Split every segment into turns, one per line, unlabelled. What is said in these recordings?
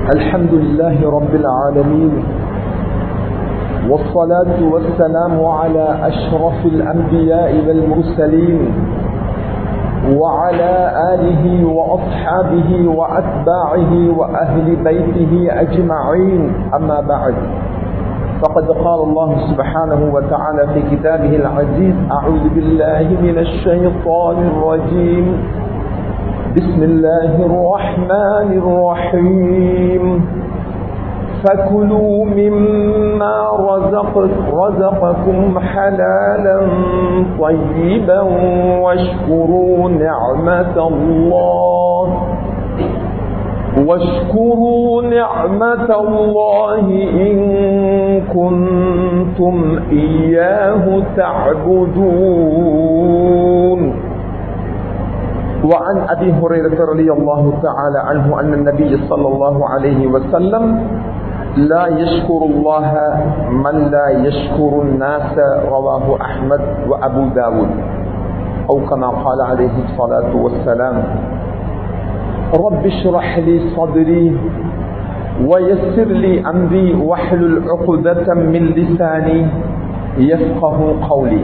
الحمد لله رب العالمين والصلاة والسلام على أشرف الأنبياء والمرسلين وعلى آله وأصحابه وأتباعه وأهل بيته أجمعين أما بعد فقد قال الله سبحانه وتعالى في كتابه العزيز أعوذ بالله من الشيطان الرجيم بسم الله الرحمن الرحيم فكلوا مما رزق رزقكم حلالا طيبا واشكروا نعمة الله واشكروا نعمة الله إن كنتم إياه تعبدون وعن أبي هريرة رضي الله تعالى عنه أن النبي صلى الله عليه وسلم لا يشكر الله من لا يشكر الناس رواه أحمد وأبو داود أو كما قال عليه الصلاة والسلام رب اشرح لي صدري ويسر لي أمري واحلل عقدة من لساني يفقه قولي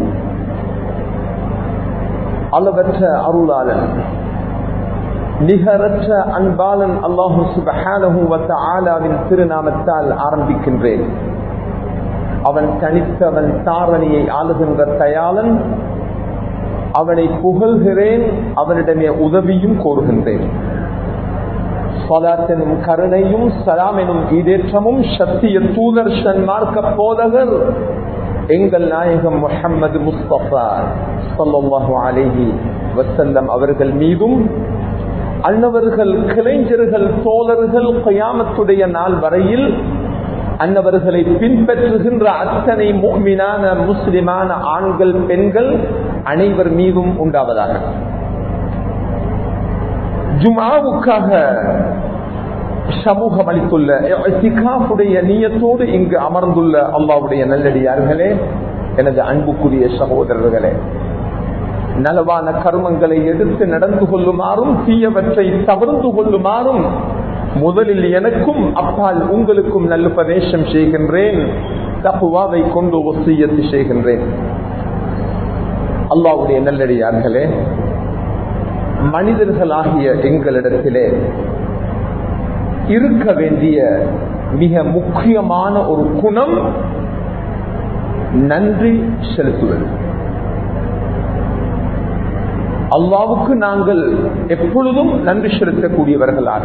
அளவற்ற அருளாளன் நிகரற்ற அன்பாளன் அல்லாஹு சுபஹானஹுவத்த ஆலாவின் திருநாமத்தால் ஆரம்பிக்கின்றேன் அவன் தனித்தவன் தாரணியை ஆளுகின்ற தயாளன் அவனை புகழ்கிறேன் அவனிடமே உதவியும் கோருகின்றேன் சலாத்தெனும் கருணையும் சலாம் எனும் ஈடேற்றமும் சத்திய தூதர் மார்க்க போதகர் எங்கள் நாயகம் முஹம்மது முஸ்தபா சொல்லல்லாஹு அலேஹி வசல்லம் அவர்கள் மீதும் அன்னவர்கள் கிளைஞர்கள் தோழர்கள் கயாமத்துடைய நாள் வரையில் அன்னவர்களை பின்பற்றுகின்ற அத்தனை மீனான முஸ்லிமான ஆண்கள் பெண்கள் அனைவர் மீதும் உண்டாவதாக ஜுமாவுக்காக சமூகம் அளித்துள்ள நீயத்தோடு இங்கு அமர்ந்துள்ள அல்லாவுடைய நல்லடியார்களே எனது அன்புக்குரிய சகோதரர்களே நலவான கர்மங்களை எடுத்து நடந்து கொள்ளுமாறும் தீயவற்றை தவிர்த்து கொள்ளுமாறும் முதலில் எனக்கும் அப்பால் உங்களுக்கும் நல்லுபதேசம் செய்கின்றேன் தப்புவாவை கொண்டு ஒசியத்து செய்கின்றேன் அல்லாவுடைய நல்லடியார்களே மனிதர்களாகிய எங்களிடத்திலே இருக்க வேண்டிய மிக முக்கியமான ஒரு குணம் நன்றி செலுத்துவது அல்லாவுக்கு நாங்கள் எப்பொழுதும் நன்றி செலுத்தக்கூடியவர்களாக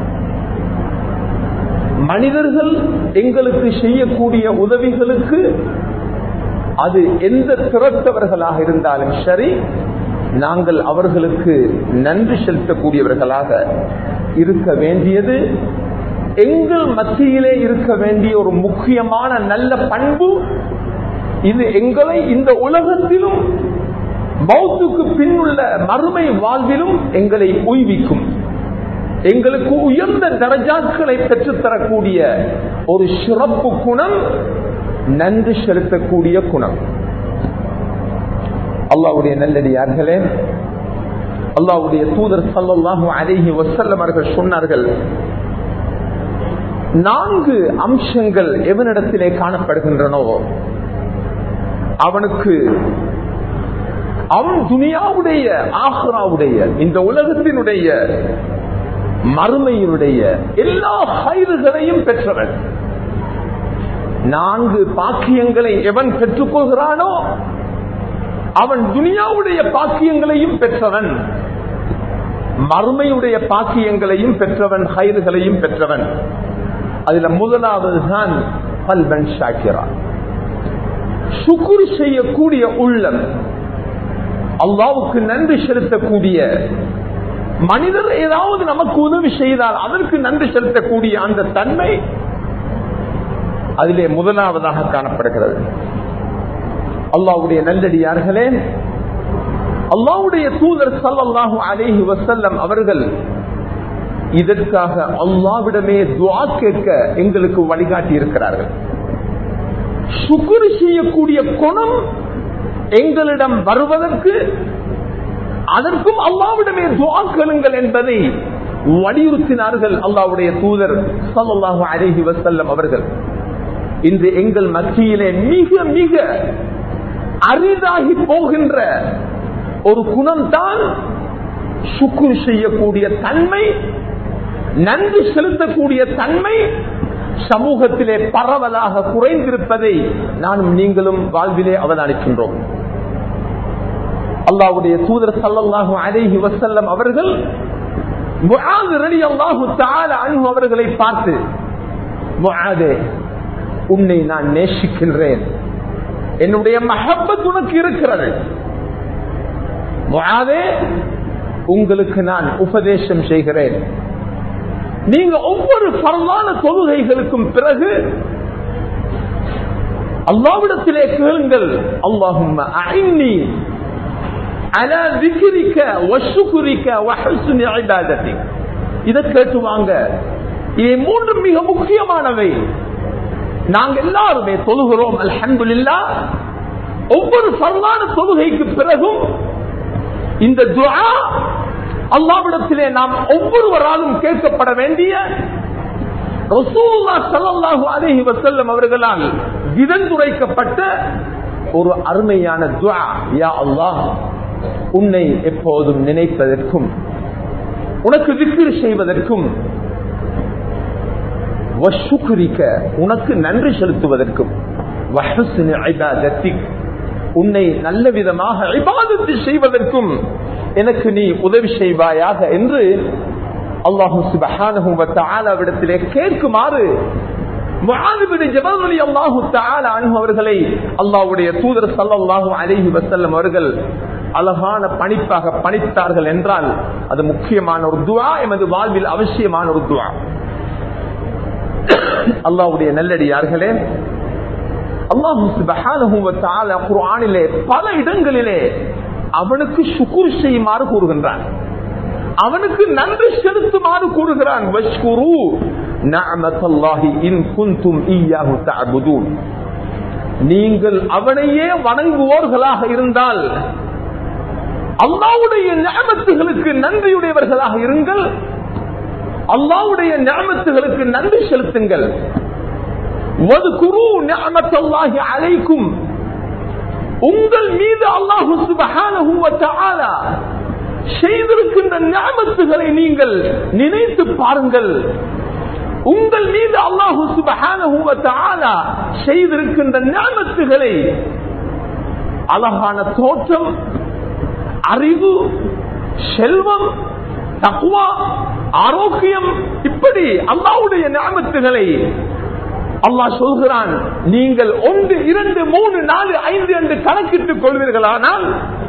மனிதர்கள் எங்களுக்கு செய்யக்கூடிய உதவிகளுக்கு அது எந்த திறத்தவர்களாக இருந்தாலும் சரி நாங்கள் அவர்களுக்கு நன்றி செலுத்தக்கூடியவர்களாக இருக்க வேண்டியது எங்கள் மத்தியிலே இருக்க வேண்டிய ஒரு முக்கியமான நல்ல பண்பு இது எங்களை இந்த உலகத்திலும் மௌத்துக்கு பின்னுள்ள மறுமை வாழ்விலும் எங்களை உய்விக்கும் எங்களுக்கு உயர்ந்த தரஜாக்களை பெற்றுத்தரக்கூடிய ஒரு சிறப்பு குணம் நன்றி செலுத்தக்கூடிய குணம் அல்லாவுடைய நல்லடியார்களே அல்லாவுடைய தூதர் சல்லாஹூ அலேஹி வசல்லம் அவர்கள் சொன்னார்கள் நான்கு அம்சங்கள் எவனிடத்திலே காணப்படுகின்றனோ அவனுக்கு அவன் துனியாவுடைய ஆஹ்ராவுடைய இந்த உலகத்தினுடைய மறுமையினுடைய எல்லா கயிறுகளையும் பெற்றவன் நான்கு பாக்கியங்களை எவன் பெற்றுக்கொள்கிறானோ அவன் துனியாவுடைய பாக்கியங்களையும் பெற்றவன் மறுமையுடைய பாக்கியங்களையும் பெற்றவன் கயிறுகளையும் பெற்றவன் அதுல முதலாவது தான் பல்பன் ஷாக்கிரா சுக்குர் செய்யக்கூடிய உள்ளம் அல்லாவுக்கு நன்றி செலுத்தக்கூடிய மனிதர் ஏதாவது நமக்கு உதவி செய்தால் அதற்கு நன்றி செலுத்தக்கூடிய அந்த தன்மை அதிலே முதலாவதாக காணப்படுகிறது அல்லாவுடைய நல்லடியார்களே அல்லாவுடைய தூதர் சல்லாஹூ அலேஹி வசல்லம் அவர்கள் இதற்காக அல்லாவிடமே துவா கேட்க எங்களுக்கு வழிகாட்டி இருக்கிறார்கள் சுக்குரு செய்யக்கூடிய குணம் எங்களிடம் வருவதற்கு அதற்கும் அல்லாவிடமே துவா கேளுங்கள் என்பதை வலியுறுத்தினார்கள் அல்லாவுடைய தூதர் சல்லாஹூ அலஹி வசல்லம் அவர்கள் இன்று எங்கள் மத்தியிலே மிக மிக அரிதாகி போகின்ற ஒரு குணம்தான் சுக்குர் செய்யக்கூடிய தன்மை நன்றி செலுத்தக்கூடிய தன்மை சமூகத்திலே பரவலாக குறைந்திருப்பதை நானும் நீங்களும் வாழ்விலே அவதானிக்கின்றோம் அல்லாவுடைய தூதர் சல்லாஹூ அலேஹி வசல்லம் அவர்கள் அல்லாஹு அவர்களை பார்த்து உன்னை நான் நேசிக்கின்றேன் என்னுடைய மஹப்பத் உனக்கு இருக்கிறது உங்களுக்கு நான் உபதேசம் செய்கிறேன் நீங்க ஒவ்வொரு பரவான தொழுகைகளுக்கும் பிறகு அல்லாவிடத்திலே கேளுங்கள் அல்லாஹும் இதை கேட்டுவாங்க இவை மூன்று மிக முக்கியமானவை நாங்க எல்லாருமே தொழுகிறோம் அல்ஹம்துலில்லா ஒவ்வொரு பரவான தொழுகைக்கு பிறகும் இந்த துஆ அல்லாவிடத்திலே நாம் ஒவ்வொருவராலும் கேட்கப்பட வேண்டிய அலஹி வசல்லம் அவர்களால் விதந்துரைக்கப்பட்ட ஒரு அருமையான துவா யா அல்லாஹ் உன்னை எப்போதும் நினைப்பதற்கும் உனக்கு விக்கிரி செய்வதற்கும் உனக்கு நன்றி செலுத்துவதற்கும் உன்னை நல்ல விதமாக இபாதத்து செய்வதற்கும் எனக்கு நீ உதவி செய்வாயாக என்று அல்லாஹு சுபஹானவிடத்திலே கேட்குமாறு அவர்களை அல்லாவுடைய தூதர் சல்லாஹூ அலிஹி வசல்லம் அவர்கள் அழகான பணிப்பாக பணித்தார்கள் என்றால் அது முக்கியமான ஒரு துவா எமது வாழ்வில் அவசியமான ஒரு துவா அல்லாவுடைய நல்லடியார்களே அல்லாஹு பல இடங்களிலே அவனுக்கு சுக்குர் செய்யுமாறு கூறுகின்றான் அவனுக்கு நன்றி செலுத்துமாறு கூறுகிறான் நீங்கள் அவனையே வணங்குவோர்களாக இருந்தால் அல்லாவுடைய ஞாபத்துகளுக்கு நன்றியுடையவர்களாக இருங்கள் அல்லாவுடைய ஞாபத்துகளுக்கு நன்றி செலுத்துங்கள் அழைக்கும் உங்கள் மீது அல்லாஹு செய்திருக்கின்ற ஞாபத்துகளை நீங்கள் நினைத்து பாருங்கள் உங்கள் மீது அல்லாஹு செய்திருக்கின்ற ஞாபத்துகளை அழகான தோற்றம் அறிவு செல்வம் தக்குவா ஆரோக்கியம் இப்படி அல்லாவுடைய ஞாபத்துகளை அல்லாஹ் சொல்கிறான் நீங்கள் ஒன்று இரண்டு மூணு நாலு ஐந்து என்று கணக்கிட்டுக் கொள்வீர்களானால்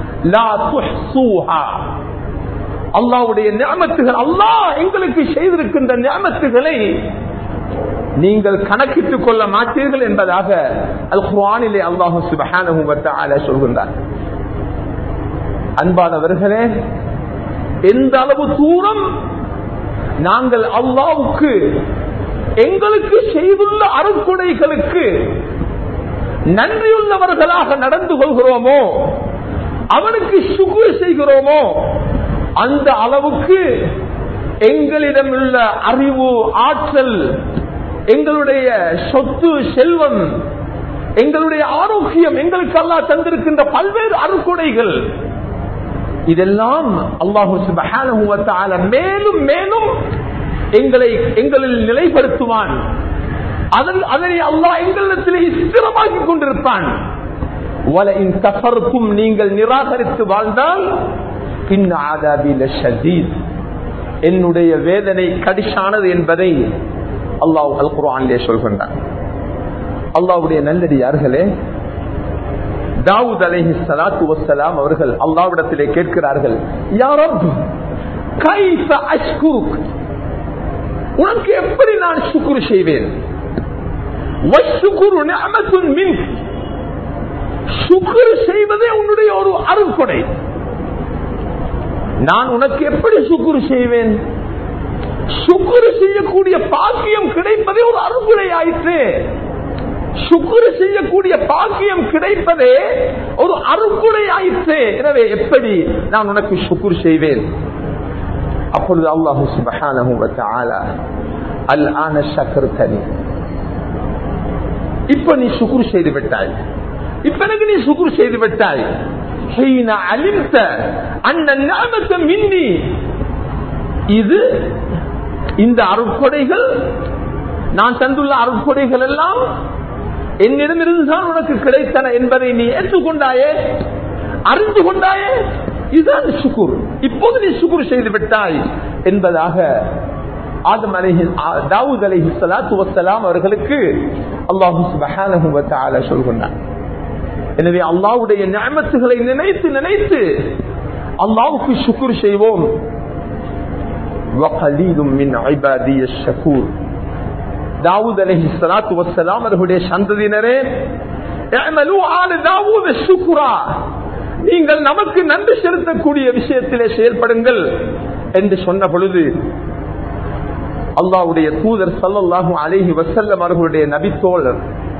அல்லாவுடைய ஞாபத்துகள் அல்லாஹ் எங்களுக்கு செய்திருக்கின்ற ஞாபத்துகளை நீங்கள் கணக்கிட்டுக் கொள்ள மாட்டீர்கள் என்பதாக அல் குவானிலே அல்லாஹு சுபஹான சொல்கின்றார் அன்பானவர்களே எந்த அளவு தூரம் நாங்கள் அல்லாவுக்கு எங்களுக்கு செய்துள்ள அருக்குடைகளுக்கு நன்றியுள்ளவர்களாக நடந்து கொள்கிறோமோ அவனுக்கு சுகுர் செய்கிறோமோ அந்த அளவுக்கு எங்களிடம் உள்ள அறிவு ஆற்றல் எங்களுடைய சொத்து செல்வம் எங்களுடைய ஆரோக்கியம் எங்களுக்கு அல்லா தந்திருக்கின்ற பல்வேறு அருக்குடைகள் இதெல்லாம் அல்லாஹு மேலும் மேலும் எங்களை எங்களில் நிலைப்படுத்துவான் அதனை அல்லாஹ் எங்களிடத்திலே ஸ்திரமாக்கி கொண்டிருப்பான் கஃபருக்கும் நீங்கள் நிராகரித்து வாழ்ந்தால் என்னுடைய வேதனை கடிசானது என்பதை அல்லாஹ் அல் குரானிலே சொல்கின்றான் அல்லாவுடைய நல்லடியார்களே தாவூத் அலஹி சலாத்து வசலாம் அவர்கள் அல்லாவிடத்திலே கேட்கிறார்கள் யாரப் கைஃப அஷ்குருக் உனக்கு எப்படி நான் சுக்குரு செய்வேன் சுக்குரு செய்வதே உன்னுடைய ஒரு அருள்கொடை நான் உனக்கு எப்படி சுக்குரு செய்வேன் சுக்குரு செய்யக்கூடிய பாக்கியம் கிடைப்பதே ஒரு அருள்கொடை ஆயிற்று சுக்குரு செய்யக்கூடிய பாக்கியம் கிடைப்பதே ஒரு அருக்குடை ஆயிற்று எனவே எப்படி நான் உனக்கு சுக்குர் செய்வேன் அப்பொழுது அல்லாஹு சுபஹானஹு வ தஆலா அல் ஆன ஷக்கர்தனி இப்ப நீ சுக்குர் செய்து விட்டாய் இப்ப எனக்கு நீ சுக்குர் செய்து விட்டாய் حين علمت أن النعمة مني இது இந்த அருட்கொடைகள் நான் தந்துள்ள அருட்கொடைகள் எல்லாம் என்னிடமிருந்து தான் உனக்கு கிடைத்தன என்பதை நீ ஏற்றுக்கொண்டாயே அறிந்து கொண்டாயே இதுதான் சுக்குர் இப்போது நீ சுக்குர் செய்து விட்டாய் என்பதாக ஆதம் அலைஹி தாவூத் அலைஹி ஸலாத்து வஸ்ஸலாம் அவர்களுக்கு அல்லாஹு சுப்ஹானஹு வ தஆலா சொல்கிறார் எனவே அல்லாஹ்வுடைய நியமத்துகளை நினைத்து நினைத்து அல்லாஹ்வுக்கு சுக்ர் செய்வோம் وقليل من عبادي الشكور தாவூத் அலைஹி ஸலாத்து வஸ்ஸலாம் அவர்களுடைய சந்ததியினரே اعملوا آل داوود شكرا நீங்கள் நமக்கு நன்றி செலுத்தக்கூடிய விஷயத்திலே செயல்படுங்கள் என்று சொன்ன பொழுது அல்லாவுடைய தூதர் சல்லல்லாஹு அலைஹி வசல்லம் அவர்களுடைய நபித்தோழர்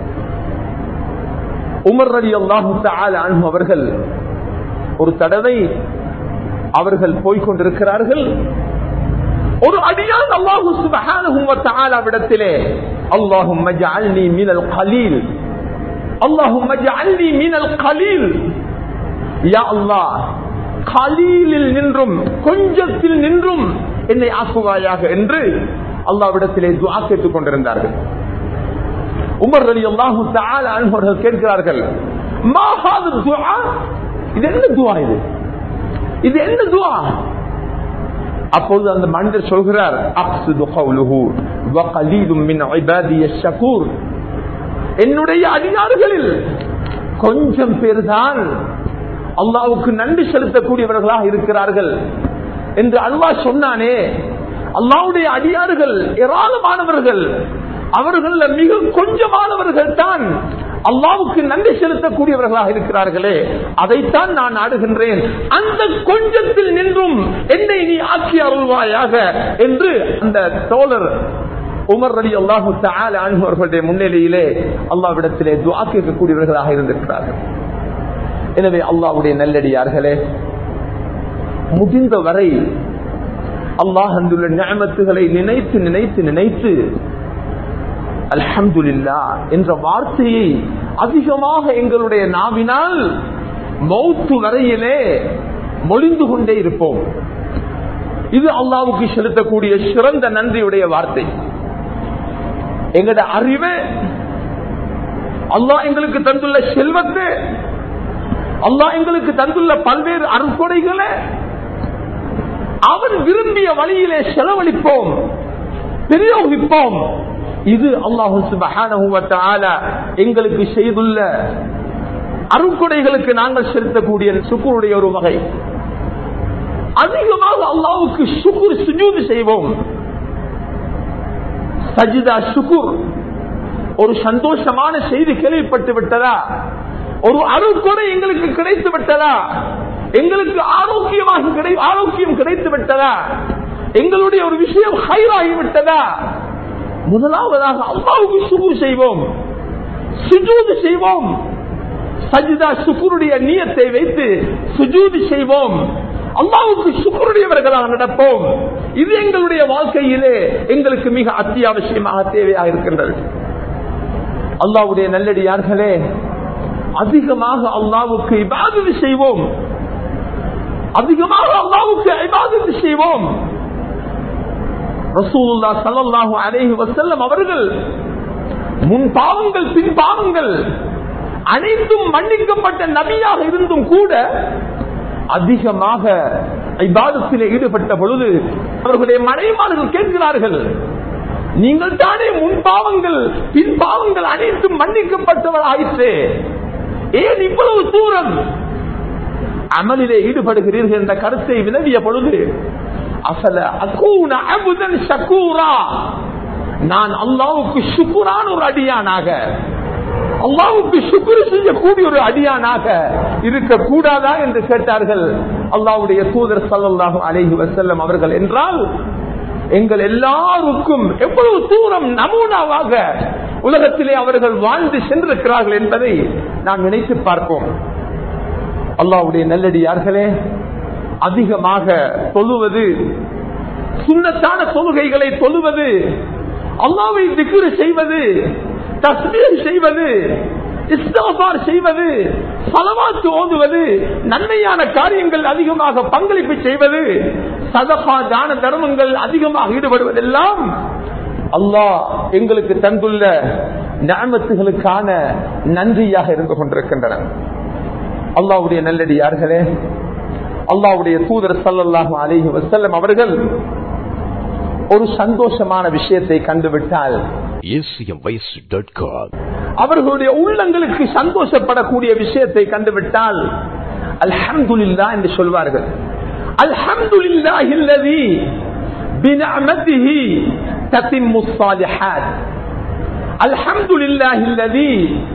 உமர் ரவி அல்லாஹு அன்பு அவர்கள் ஒரு தடவை அவர்கள் போய்கொண்டிருக்கிறார்கள் ஒரு அடியான் அல்லாஹு சுபஹானஹுவத்தாலாவிடத்திலே அல்லாஹும் மஜ்அல்னி மினல் கலீல் அல்லாஹும் மஜ்அல்னி மினல் கலீல் யா அல்லாஹ் கலீலில் நின்றும் கொஞ்சத்தில் நின்றும் என்னை ஆக்குவாயாக என்று அல்லாவிடத்திலே துவா கேட்டுக் கொண்டிருந்தார்கள் உமர் அலி அல்லாஹு அவர்கள் கேட்கிறார்கள் இது என்ன துவா இது இது என்ன துவா அப்போது அந்த மனிதர் சொல்கிறார் என்னுடைய அதிகாரிகளில் கொஞ்சம் பேர் தான் அல்லாவுக்கு நன்றி செலுத்தக்கூடியவர்களாக இருக்கிறார்கள் என்று அல்லாஹ் சொன்னானே அல்லாவுடைய அடியார்கள் ஏராளமானவர்கள் அவர்கள் மிக கொஞ்சமானவர்கள் தான் அல்லாவுக்கு நன்றி செலுத்தக்கூடியவர்களாக இருக்கிறார்களே அதைத்தான் நான் ஆடுகின்றேன் அந்த கொஞ்சத்தில் நின்றும் என்னை நீ ஆக்கி அருள்வாயாக என்று அந்த தோழர் உமர் ரவி அல்லாஹு அவர்களுடைய முன்னிலையிலே அல்லாவிடத்திலே துவா கேட்கக்கூடியவர்களாக இருந்திருக்கிறார்கள் எனவே அல்லாவுடைய நல்லடியார்களே முடிந்த வரை அல்லாஹ் அந்துள்ள ஞாபகத்துகளை நினைத்து நினைத்து நினைத்து அல்ஹம்துல்லா என்ற வார்த்தையை அதிகமாக எங்களுடைய நாவினால் மௌத்து வரையிலே மொழிந்து கொண்டே இருப்போம் இது அல்லாவுக்கு செலுத்தக்கூடிய சிறந்த நன்றியுடைய வார்த்தை எங்கட அறிவு அல்லாஹ் எங்களுக்கு தந்துள்ள செல்வத்தை அல்லாஹ் எங்களுக்கு தந்துள்ள பல்வேறு அருட்கொடைகளை அவன் விரும்பிய வழியிலே செலவழிப்போம் பிரயோகிப்போம் இது அல்லாஹு சுபஹான எங்களுக்கு செய்துள்ள அருட்கொடைகளுக்கு நாங்கள் செலுத்தக்கூடிய சுக்குருடைய ஒரு வகை அதிகமாக அல்லாவுக்கு சுக்குர் சுஜூது செய்வோம் சஜிதா சுக்குர் ஒரு சந்தோஷமான செய்தி கேள்விப்பட்டு விட்டதா ஒரு அருள்கொடை எங்களுக்கு கிடைத்து விட்டதா எங்களுக்கு ஆரோக்கியமாக கிடை ஆரோக்கியம் கிடைத்து விட்டதா எங்களுடைய ஒரு விஷயம் ஹைராகி விட்டதா முதலாவதாக அல்லாவுக்கு சுகுர் செய்வோம் சுஜூது செய்வோம் சஜிதா சுக்குருடைய நீயத்தை வைத்து சுஜூது செய்வோம் அல்லாவுக்கு சுக்குருடையவர்களாக நடப்போம் இது எங்களுடைய வாழ்க்கையிலே எங்களுக்கு மிக அத்தியாவசியமாக தேவையாக இருக்கின்றது அல்லாவுடைய நல்லடியார்களே அதிகமாக அல்லாவுக்கு இபாதது செய்வோம் அதிகமாக அல்லாவுக்கு இபாதது செய்வோம் ரசூல்லா சல்லாஹூ அலேஹி வசல்லம் அவர்கள் முன் பாவங்கள் பின் பாவங்கள் அனைத்தும் மன்னிக்கப்பட்ட நபியாக இருந்தும் கூட அதிகமாக இபாதத்திலே ஈடுபட்ட பொழுது அவர்களுடைய மனைவார்கள் கேட்கிறார்கள் நீங்கள் தானே முன் பாவங்கள் பின் பாவங்கள் அனைத்தும் மன்னிக்கப்பட்டவர் ஆயிற்று ஏன் இவ்வளவு தூரம் அமலிலே ஈடுபடுகிறீர்கள் என்ற கருத்தை வினவிய பொழுது அசல அகூன அபுதன் சக்கூரா நான் அல்லாவுக்கு சுக்குரான ஒரு அடியானாக அல்லாவுக்கு சுக்குரு செய்யக்கூடிய ஒரு அடியானாக இருக்க கூடாதா என்று கேட்டார்கள் அல்லாவுடைய தூதர் சல்லாஹு அலேஹி வசல்லம் அவர்கள் என்றால் எங்கள் எல்லாருக்கும் எவ்வளவு தூரம் நமூனாவாக உலகத்திலே அவர்கள் வாழ்ந்து சென்றிருக்கிறார்கள் என்பதை நாம் நினைத்து பார்ப்போம் அல்லாவுடைய நல்லடியார்களே அதிகமாக தொழுவது சுண்ணத்தான தொழுகைகளை தொழுவது அல்லாவை திக்ரு செய்வது தஸ்மீர் செய்வது இஸ்தாபார் செய்வது சலவாத்து ஓதுவது நன்மையான காரியங்கள் அதிகமாக பங்களிப்பு செய்வது சதபா தான தர்மங்கள் அதிகமாக ஈடுபடுவதெல்லாம் அல்லாஹ் எங்களுக்கு தந்துள்ள ஞாபகத்துகளுக்கான நன்றியாக இருந்து கொண்டிருக்கின்றன அல்லாவுடைய நல்லடியார்களே அல்லாவுடைய தூதர் சல்லல்லாஹு அலைஹி வஸல்லம் அவர்கள் ஒரு சந்தோஷமான விஷயத்தை கண்டுவிட்டால்
acmvoice.com
அவர்களுடைய உள்ளங்களுக்கு சந்தோஷப்படக்கூடிய விஷயத்தை கண்டுவிட்டால் அல்ஹம்துலில்லா என்று சொல்வார்கள் அல்ஹம்துலில்லா இல்லதி பினஅமதிஹி தத்திம்மு ஸாலிஹாத் அல்ஹம்துலில்லாஹி இல்லதி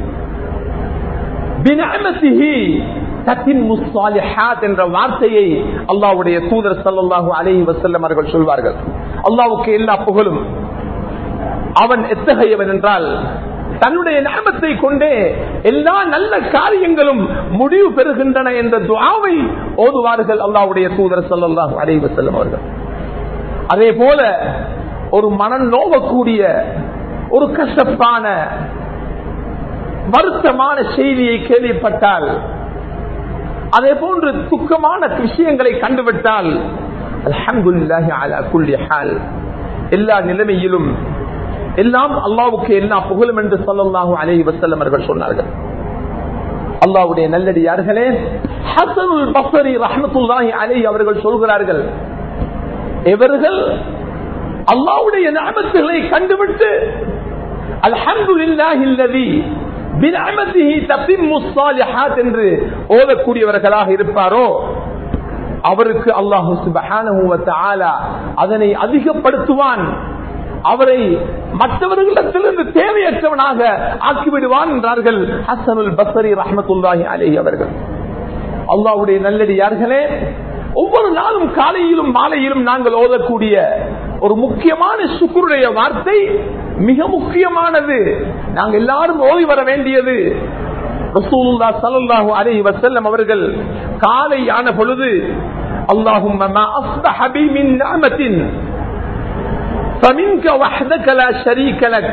பினஅமதிஹி தத்திம்மு ஸாலிஹாத் என்ற வார்த்தையை அல்லாஹ்வுடைய தூதர் ஸல்லல்லாஹு அலைஹி வஸல்லம் அவர்கள் சொல்வார்கள் அல்லாஹ்வுக்கு எல்லா புகழும் அவன் எத்தகையவன் என்றால் தன்னுடைய நாமத்தை கொண்டே எல்லா நல்ல காரியங்களும் முடிவு பெறுகின்றன என்ற துவாவை ஓதுவார்கள் அல்லாவுடைய தூதர் சொல்லல்லாஹு அலைஹி செல்லும் அவர்கள் அதே போல ஒரு மனம் நோவக்கூடிய ஒரு கஷ்டப்பான வருத்தமான செய்தியை கேள்விப்பட்டால் அதே போன்று துக்கமான விஷயங்களை கண்டுவிட்டால் அல்ஹம்துலில்லாஹி அலா குல்லி ஹால் எல்லா நிலைமையிலும் எல்லாம் அல்லாவுக்கு எல்லா புகழும் என்று சொல்லல்லாஹு அலைஹி வஸல்லம் அவர்கள் சொன்னார்கள் அல்லாவுடைய நல்லடியார்களே ஹசனுல் பஸ்ரி ரஹ்மத்துல்லாஹி அலைஹி அவர்கள் சொல்கிறார்கள் இவர்கள் அல்லாவுடைய நியமத்துகளை கண்டுவிட்டு அல்ஹம்துலில்லாஹி அல்லதி பின்அமதிஹி தத்திம்மு ஸாலிஹாத் என்று ஓதக்கூடியவர்களாக இருப்பாரோ அவருக்கு அல்லாஹு சுப்ஹானஹு வ தஆலா அதனை அதிகப்படுத்துவான் அவரை மற்றவர்களிடத்திலிருந்து தேவையற்றவனாக ஆக்கிவிடுவான் என்றார்கள் ஹசனுல் பசரி ரஹமத்துல்லாஹி அலேஹி அவர்கள் அல்லாவுடைய நல்லடியார்களே ஒவ்வொரு நாளும் காலையிலும் மாலையிலும் நாங்கள் ஓதக்கூடிய ஒரு முக்கியமான சுக்குருடைய வார்த்தை மிக முக்கியமானது நாங்கள் எல்லாரும் ஓதி வர வேண்டியது ரசூலுல்லா ஸல்லல்லாஹு அலைஹி வஸல்லம் அவர்கள் காலை ஆன பொழுது அல்லாஹும்ம மா அஸ்பஹ பி மின் நிஅமத்தின் فمنك وحدك لا شريك لك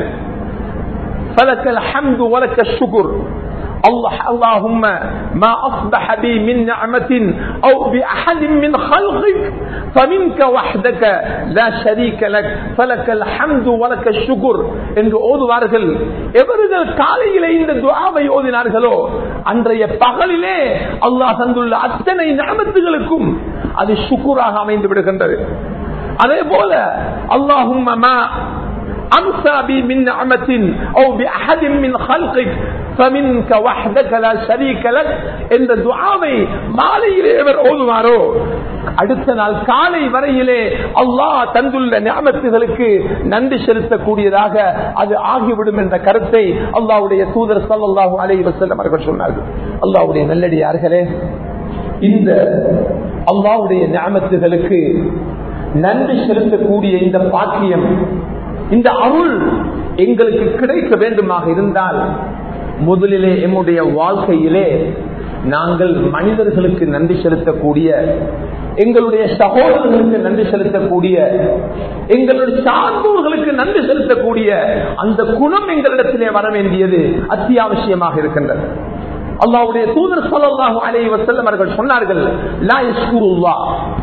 فلك الحمد ولك الشكر الله اللهم ما أصبح بي من نعمة أو بأحد من خلقك فمنك وحدك لا شريك لك فلك الحمد ولك الشكر என்று ஓதுவார்கள் எவர்கள் காலையிலே இந்த துஆவை ஓதினார்களோ அன்றைய பகலிலே அல்லாஹ் தந்துள்ள அத்தனை ஞாபகத்துகளுக்கும் அது சுக்குராக அமைந்து விடுகின்றது அதே போல اللهم ما أمسى بي من نعمة أو بأحد من خلقك فمنك وحدك لا شريك لك என்ற துஆவை மாலையிலே இவர் ஓதுவாரோ அடுத்த நாள் காலை வரையிலே அல்லாஹ் தந்துள்ள ஞாபகத்துகளுக்கு நன்றி செலுத்தக்கூடியதாக அது ஆகிவிடும் என்ற கருத்தை அல்லாஹ்வுடைய தூதர் ஸல்லல்லாஹு அலைஹி வஸல்லம் அவர்கள் சொன்னார்கள் அல்லாஹ்வுடைய நல்லடியார்களே இந்த அல்லாஹ்வுடைய ஞாபகத்துகளுக்கு நன்றி செலுத்தக்கூடிய இந்த பாக்கியம் இந்த அருள் எங்களுக்கு கிடைக்க வேண்டுமாக இருந்தால் முதலிலே எம்முடைய வாழ்க்கையிலே நாங்கள் மனிதர்களுக்கு நன்றி செலுத்தக்கூடிய எங்களுடைய சகோதரர்களுக்கு நன்றி செலுத்தக்கூடிய எங்களுடைய சார்ந்தோர்களுக்கு நன்றி செலுத்தக்கூடிய அந்த குணம் எங்களிடத்திலே வர வேண்டியது அத்தியாவசியமாக இருக்கின்றது அல்லாவுடைய தூதர் சொல்லல்லாஹு அலைஹி வஸல்லம் அவர்கள் சொன்னார்கள் லா யஸ்குருல்லாஹ்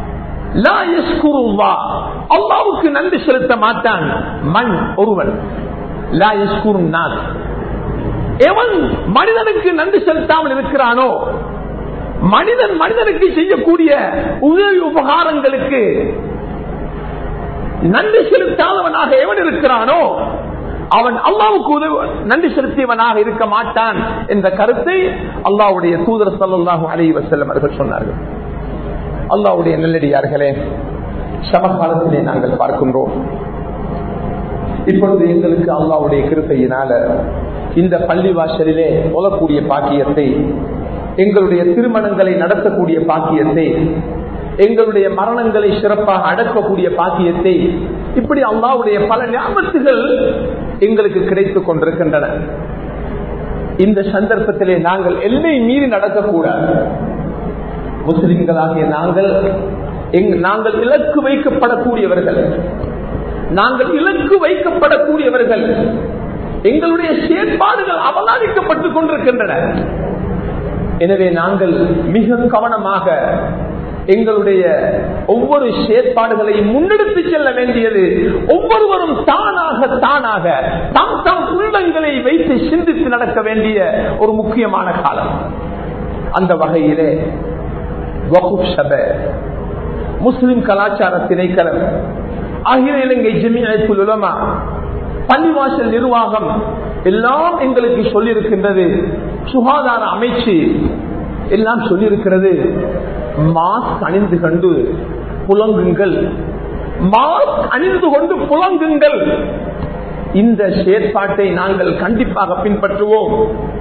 அல்லாவுக்கு நன்றி செலுத்த மாட்டான் மண் ஒருவன் எவன் மனிதனுக்கு நன்றி செலுத்தாமல் இருக்கிறானோ மனிதன் மனிதனுக்கு செய்யக்கூடிய உதவி உபகாரங்களுக்கு நன்றி செலுத்தாதவனாக எவன் இருக்கிறானோ அவன் அல்லாவுக்கு உதவி நன்றி செலுத்தியவனாக இருக்க மாட்டான் என்ற கருத்தை அல்லாவுடைய தூதர் சல்லாஹூ அலி வசல்லம் அவர்கள் சொன்னார்கள் அல்லாவுடைய நல்லடியார்களே சமகாலத்திலே நாங்கள் பார்க்கின்றோம் இப்பொழுது எங்களுக்கு அல்லாவுடைய கிருப்பையினால இந்த பள்ளி வாசலிலே போகக்கூடிய பாக்கியத்தை எங்களுடைய திருமணங்களை நடத்தக்கூடிய பாக்கியத்தை எங்களுடைய மரணங்களை சிறப்பாக அடக்கக்கூடிய பாக்கியத்தை இப்படி அல்லாவுடைய பல ஞாபகத்துகள் எங்களுக்கு கிடைத்துக் கொண்டிருக்கின்றன இந்த சந்தர்ப்பத்திலே நாங்கள் எல்லை மீறி நடக்கக்கூடாது முஸ்லிம்களாகிய நாங்கள் எங்- நாங்கள் இலக்கு வைக்கப்படக்கூடியவர்கள் நாங்கள் இலக்கு வைக்கப்படக்கூடியவர்கள் எங்களுடைய செயற்பாடுகள் அவதானிக்கப்பட்டுக் கொண்டிருக்கின்றன எனவே நாங்கள் மிக கவனமாக எங்களுடைய ஒவ்வொரு செயற்பாடுகளையும் முன்னெடுத்து செல்ல வேண்டியது ஒவ்வொருவரும் தானாக தானாக தம் தம் உள்ளங்களை வைத்து சிந்தித்து நடக்க வேண்டிய ஒரு முக்கியமான காலம் அந்த வகையிலே வகுப் சபை முஸ்லிம் கலாச்சார திணைக்களம் அகில இலங்கை ஜெமியத்துல் உலமா பள்ளிவாசல் நிர்வாகம் எல்லாம் எங்களுக்கு சொல்லியிருக்கின்றது சுகாதார அமைச்சு எல்லாம் சொல்லியிருக்கிறது மாஸ்க் அணிந்து கொண்டு புலங்குங்கள் மாஸ்க் அணிந்து கொண்டு புலங்குங்கள் இந்த செயற்பாட்டை நாங்கள் கண்டிப்பாக பின்பற்றுவோம்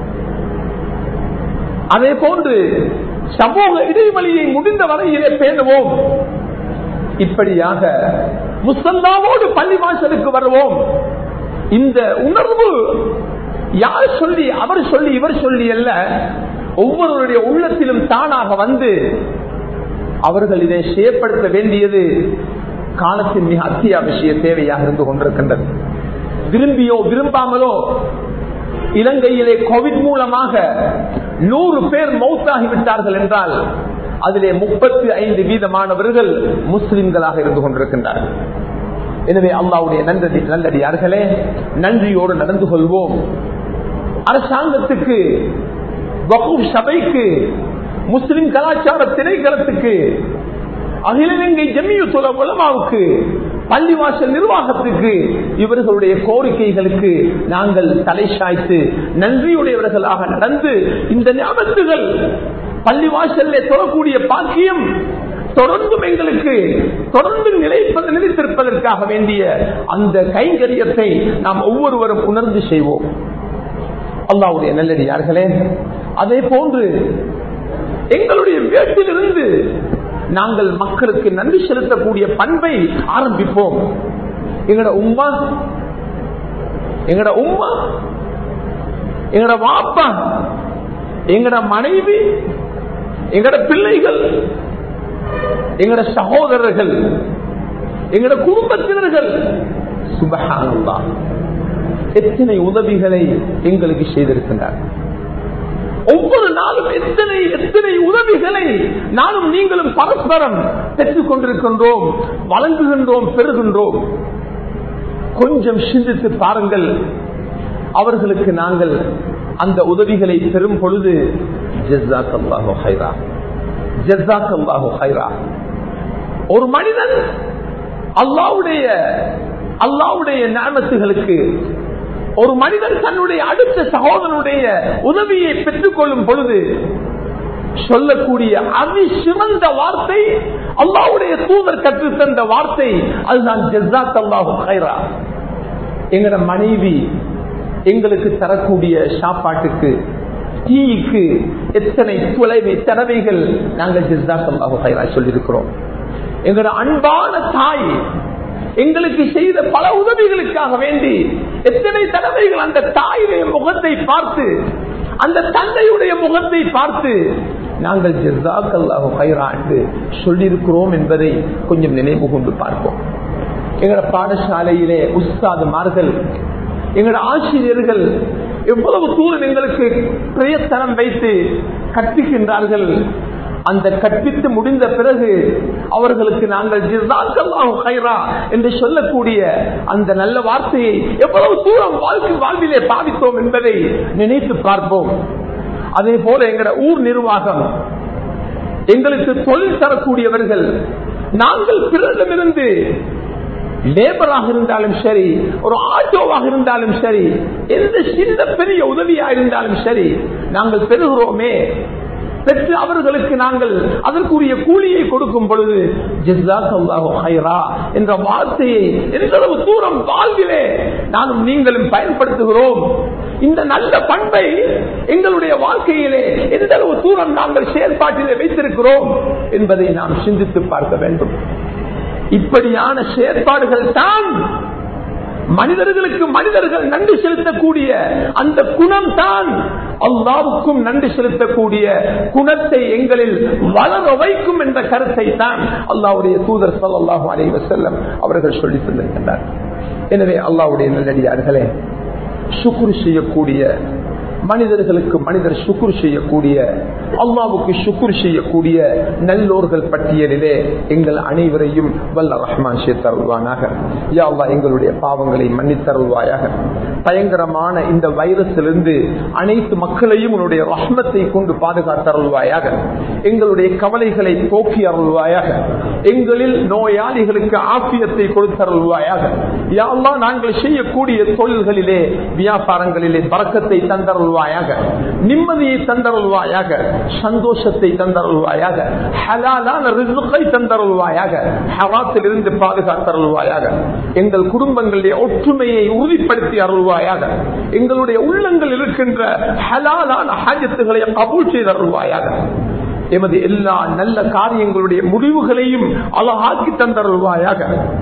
அதே போன்று சமூக இடைவெளியை முடிந்த வரையிலே பேணுவோம் இப்படியாக முசல்லாவோடு பள்ளி வாசலுக்கு வருவோம் இந்த உணர்வு யார் சொல்லி அவர் சொல்லி இவர் சொல்லி அல்ல ஒவ்வொருவருடைய உள்ளத்திலும் தானாக வந்து அவர்கள் இதை செயற்படுத்த வேண்டியது காலத்தின் மிக அத்தியாவசிய தேவையாக இருந்து கொண்டிருக்கின்றது விரும்பியோ விரும்பாமலோ இலங்கையிலே கோவிட் மூலமாக நூறு பேர் மௌத்தாகிவிட்டார்கள் என்றால் அதிலே முப்பத்தி ஐந்து வீதமானவர்கள் முஸ்லிம்களாக இருந்து கொண்டிருக்கின்றார்கள் எனவே அல்லாவுடைய நன்றி நல்லடியார்களே நன்றியோடு நடந்து கொள்வோம் அரசாங்கத்துக்கு வகுப் சபைக்கு முஸ்லிம் கலாச்சார திணைக்களத்துக்கு அகில இலங்கை ஜம்மியுத்துல உலமாவுக்கு பள்ளிவாசல் நிர்வாகத்துக்கு இவர்களுடைய கோரிக்கைகளுக்கு நாங்கள் தலை சாய்த்து நன்றியுடையவர்களாக நடந்து இந்த ஞாபகத்துகள் பள்ளிவாசல்ல தொழக்கூடிய பாக்கியம் தொடர்ந்தும் எங்களுக்கு தொடர்ந்து நிலைப்பது நிலைத்திருப்பதற்காக வேண்டிய அந்த கைங்கரியத்தை நாம் ஒவ்வொருவரும் உணர்ந்து செய்வோம் அல்லாவுடைய நல்லடியார்களே அதே போன்று எங்களுடைய வீட்டிலிருந்து நாங்கள் மக்களுக்கு நன்றி செலுத்தக்கூடிய பண்பை ஆரம்பிப்போம் எங்கட உம்மா எங்கட உம்மா எங்கட வாப்பா எங்கட மனைவி எங்கட பிள்ளைகள் எங்கட சகோதரர்கள் எங்கட குடும்பத்தினர்கள் சுபகானந்தா எத்தனை உதவிகளை எங்களுக்கு செய்திருக்கின்றார் ஒவ்வொரு நாளும் எத்தனை எத்தனை உதவிகளை நானும் நீங்களும் பரஸ்பரம் பெற்றுக் கொண்டிருக்கின்றோம் வழங்குகின்றோம் பெறுகின்றோம் கொஞ்சம் சிந்தித்து பாருங்கள் அவர்களுக்கு நாங்கள் அந்த உதவிகளை பெறும் பொழுது ஜெஸாக்கல்லாஹு ஹைரா ஜெஸாக்கல்லாஹு ஹைரா ஒரு மனிதன் அல்லாவுடைய அல்லாவுடைய ஞானத்துகளுக்கு ஒரு மனிதன் தன்னுடைய அடுத்த சகோதரனுடைய உதவியை பெற்றுக் கொள்ளும் பொழுது சொல்லக்கூடிய அதி சிறந்த வார்த்தை அல்லாவுடைய தூதர் கற்றுத்தந்த வார்த்தை அதுதான் ஜெஸாத் அல்லாஹு ஹைரா எங்கட மனைவி எங்களுக்கு தரக்கூடிய சாப்பாட்டுக்கு டீக்கு எத்தனை துளைவை தடவைகள் நாங்கள் ஜிஸ்தாக் அல்லாஹு ஹைரா சொல்லியிருக்கிறோம் எங்களோட அன்பான தாய் எங்களுக்கு செய்த பல உதவிகளுக்காக வேண்டி எத்தனை தடவைகள் அந்த தாயுடைய முகத்தை பார்த்து அந்த தந்தையுடைய முகத்தை பார்த்து நாங்கள் ஜிஸ்தாக் அல்லாஹு ஹைரா என்று சொல்லியிருக்கிறோம் என்பதை கொஞ்சம் நினைவு கொண்டு பார்ப்போம் எங்களோட பாடசாலையிலே உஸ்தாதுமார்கள் எங்களோட ஆசிரியர்கள் எவ்வளவு தூரம் எங்களுக்கு பிரயத்தனம் வைத்து கற்பிக்கின்றார்கள் அந்த கற்பித்து முடிந்த பிறகு அவர்களுக்கு நாங்கள் ஜிர்தாக்கல்லாஹு ஹைரா என்று சொல்லக்கூடிய அந்த நல்ல வார்த்தையை எவ்வளவு தூரம் வாழ்க்கை வாழ்விலே பாவித்தோம் என்பதை நினைத்து பார்ப்போம் அதே போல எங்களோட ஊர் நிர்வாகம் எங்களுக்கு தொழில் தரக்கூடியவர்கள் நாங்கள் பிறரிடமிருந்து லேபராக இருந்தாலும் சரி ஒரு ஆட்டோவாக இருந்தாலும் சரி எந்த சின்ன பெரிய உதவியா இருந்தாலும் சரி நாங்கள் பெறுகிறோமே பெற்று அவர்களுக்கு நாங்கள் அதற்குரிய கூலியை கொடுக்கும் பொழுது ஹைரா என்ற வார்த்தையை எந்தளவு தூரம் வாழ்விலே நானும் நீங்களும் பயன்படுத்துகிறோம் இந்த நல்ல பண்பை எங்களுடைய வாழ்க்கையிலே எந்த அளவு தூரம் நாங்கள் செயல்பாட்டிலே வைத்திருக்கிறோம் என்பதை நாம் சிந்தித்து பார்க்க வேண்டும் இப்படியான செயற்பாடுகள் தான் மனிதர்களுக்கு மனிதர்கள் நன்றி செலுத்தக்கூடிய அந்த குணம் தான் அல்லாவுக்கும் நன்றி செலுத்தக்கூடிய குணத்தை எங்களில் வளர வைக்கும் என்ற கருத்தை தான் அல்லாவுடைய தூதர் சல்லாஹூ அலைவ செல்லம் அவர்கள் சொல்லி தந்திருக்கின்றார் எனவே அல்லாவுடைய நல்லடியார்களே சுக்குரு செய்யக்கூடிய மனிதர்களுக்கு மனிதர் சுக்குர் செய்யக்கூடிய அல்லாவுக்கு சுக்குர் செய்யக்கூடிய நல்லோர்கள் பட்டியலிலே எங்கள் அனைவரையும் வல்ல ரஹ்மான் சேர்த்தருள்வானாக யா அல்லா எங்களுடைய பாவங்களை மன்னித்தருள்வாயாக பயங்கரமான இந்த வைரஸிலிருந்து அனைத்து மக்களையும் உன்னுடைய ரஹ்மத்தை கொண்டு பாதுகாத்தருள்வாயாக எங்களுடைய கவலைகளை போக்கி அருள்வாயாக எங்களில் நோயாளிகளுக்கு ஆப்பியத்தை கொடுத்தருள்வாயாக யா அல்லா நாங்கள் செய்யக்கூடிய தொழில்களிலே வியாபாரங்களிலே பறக்கத்தை தந்தருள் தந்தருள்வாயாக நிம்மதியை தந்தருள்வாயாக சந்தோஷத்தை தந்தருள்வாயாக ஹலாலான ரிசுக்கை தந்தருள்வாயாக ஹராத்தில் இருந்து பாதுகாத்தருள்வாயாக எங்கள் குடும்பங்களுடைய ஒற்றுமையை உறுதிப்படுத்தி அருள்வாயாக எங்களுடைய உள்ளங்கள் இருக்கின்ற ஹலாலான ஹாஜத்துகளை கபூல் செய்து அருள்வாயாக எமது எல்லா நல்ல காரியங்களுடைய முடிவுகளையும் அழகாக்கி தந்தருள்வாயாக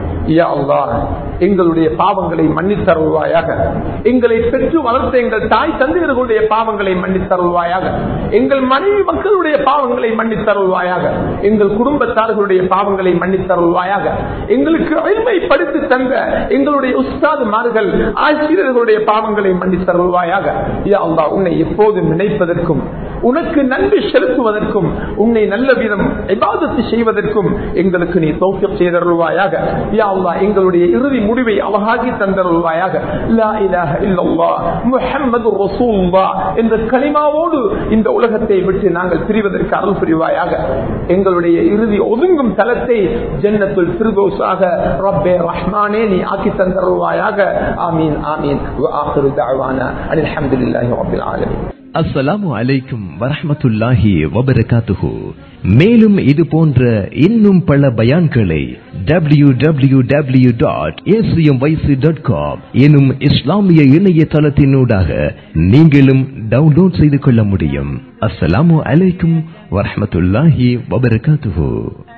எங்களுடைய பாவங்களை மன்னித்தருள்வாயாக எங்களை பெற்று வளர்த்த எங்கள் தாய் தந்தையர்களுடைய பாவங்களை மன்னித்தருள்வாயாக எங்கள் மனைவி மக்களுடைய பாவங்களை மன்னித்தருள்வாயாக எங்கள் குடும்பத்தார்களுடைய பாவங்களை மன்னித்தருள்வாயாக எங்களுக்கு அழிமைப்படுத்தி தந்த எங்களுடைய உஸ்தாதுமார்கள் ஆசிரியர்களுடைய பாவங்களை மன்னித்தருள்வாயாக யா அல்லா உன்னை எப்போதும் நினைப்பதற்கும் உனக்கு நன்றி செலுத்துவதற்கும் உன்னை நல்ல விதம் விவாதத்தை செய்வதற்கும் எங்களுக்கு நீ தோற்றம் செய்தருள்வாயாக யா அல்லா எங்களுடைய இறுதி முடிவை அழகாகி தந்தருள்வாயாக லா இலாஹ இல்லல்லாஹ் முஹம்மது ரசூலுல்லாஹ் என்ற கலிமாவோடு இந்த உலகத்தை விட்டு நாங்கள் பிரிவதற்கு அருள் புரிவாயாக எங்களுடைய இறுதி ஒதுங்கும் தலத்தை ஜன்னத்துல் ஃபிர்தௌஸாக ரப்பே ரஹ்மானே நீ ஆக்கி தந்தருள்வாயாக ஆமீன் ஆமீன் வஆகிரு தஅவானா அல்ஹம்துலில்லாஹி ரப்பில் ஆலமீன்
அஸ்ஸலாமு அலைக்கும் வரஹ்மத்துல்லாஹி வபரகாத்துஹு மேலும் இது போன்ற இன்னும் பல பயான்களை W W W dot dot com எனும் இஸ்லாமிய இணையதளத்தினூடாக நீங்களும் டவுன்லோட் செய்து கொள்ள முடியும் அஸ்ஸலாமு அலைக்கும் வரஹ்மத்துல்லாஹி வபரகாத்துஹு